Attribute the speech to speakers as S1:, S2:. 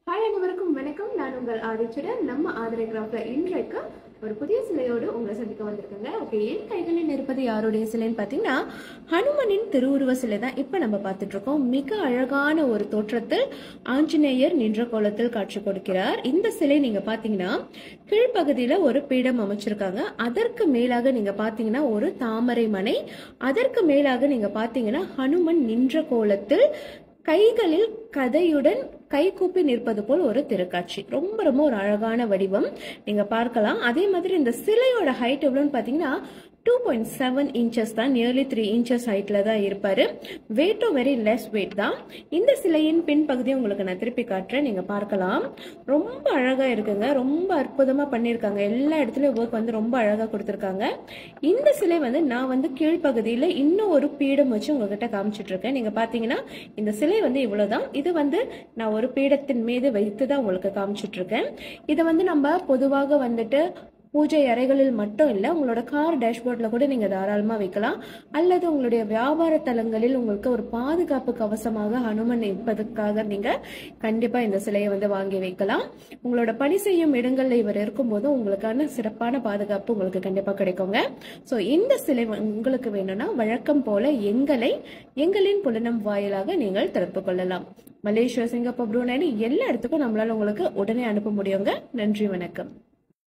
S1: hi அனைவருக்கும் வணக்கம் நான் உங்கள் ஆதிச்சுடன் நம்ம ஆதரை கிராஃப்ல இன்றைக்கு ஒரு புதிய சிலையோடு உங்களை சந்திக்க வந்திருக்கேங்க ஓகே என் கைகளில் இருப்பது யாருடைய சிலைன்னு பார்த்தீங்கன்னா ஹனுமனின் திருவுருவ சிலை தான் இப்போ நம்ம பார்த்துட்டு இருக்கோம் மிக அழகான ஒரு தோற்றத்தில் ஆஞ்சநேயர் நின்ற கோலத்தில் காட்சி கொடுக்கிறார் இந்த சிலை நீங்க பார்த்தீங்கன்னா கீழ்ப்பகுதியில ஒரு பீடம் அமைச்சிருக்காங்க அதற்கு மேலாக நீங்க பார்த்தீங்கன்னா ஒரு தாமரை மனை அதற்கு மேலாக நீங்க பார்த்தீங்கன்னா ஹனுமன் நின்ற கோலத்தில் கைகளில் கதையுடன் கைகூப்பி நிற்பது போல் ஒரு திருக்காட்சி ரொம்ப ரொம்ப ஒரு அழகான வடிவம் நீங்க பார்க்கலாம் அதே மாதிரி இந்த சிலையோட ஹைட் எவ்வளோன்னு பார்த்தீங்கன்னா டூ பாயிண்ட் செவன் இன்ச்சஸ் தான் நியர்லி த்ரீ இன்ச்சஸ் ஹைட்ல தான் இருப்பாரு வெயிட்டும் வெரி லெஸ் வெயிட் தான் இந்த சிலையின் பின்பகுதியை உங்களுக்கு நான் திருப்பி காட்டுறேன் நீங்க பார்க்கலாம் ரொம்ப அழகா இருக்குங்க ரொம்ப அற்புதமா பண்ணியிருக்காங்க எல்லா இடத்துலயும் ஒர்க் வந்து ரொம்ப அழகா கொடுத்துருக்காங்க இந்த சிலை வந்து நான் வந்து கீழ்ப்பகுதியில இன்னும் ஒரு பீடம் வச்சு உங்ககிட்ட காமிச்சிட்டு இருக்கேன் நீங்க பாத்தீங்கன்னா இந்த சிலை வந்து இவ்வளவுதான் இது வந்து நான் ஒரு பீடத்தின் மீது வைத்து தான் உங்களுக்கு காமிச்சிட்டு இருக்கேன் இதை வந்து நம்ம பொதுவாக வந்துட்டு பூஜை அறைகளில் மட்டும் இல்லை உங்களோட கார் டேஷ்போர்டில் கூட நீங்கள் தாராளமாக வைக்கலாம் அல்லது உங்களுடைய வியாபார தலங்களில் உங்களுக்கு ஒரு பாதுகாப்பு கவசமாக ஹனுமன் இருப்பதற்காக நீங்கள் கண்டிப்பாக இந்த சிலையை வந்து வாங்கி வைக்கலாம் உங்களோட பணி செய்யும் இடங்களில் இவர் இருக்கும்போது உங்களுக்கான சிறப்பான பாதுகாப்பு உங்களுக்கு கண்டிப்பாக கிடைக்குங்க ஸோ இந்த சிலை உங்களுக்கு வேணும்னா வழக்கம் போல எங்களை எங்களின் புலனம் வாயிலாக நீங்கள் திறப்பு கொள்ளலாம் மலேசியா சிங்கப்பூர் ப்ரூனேனி எல்லா இடத்துக்கும் நம்மளால உங்களுக்கு உடனே அனுப்ப முடியுங்க நன்றி வணக்கம்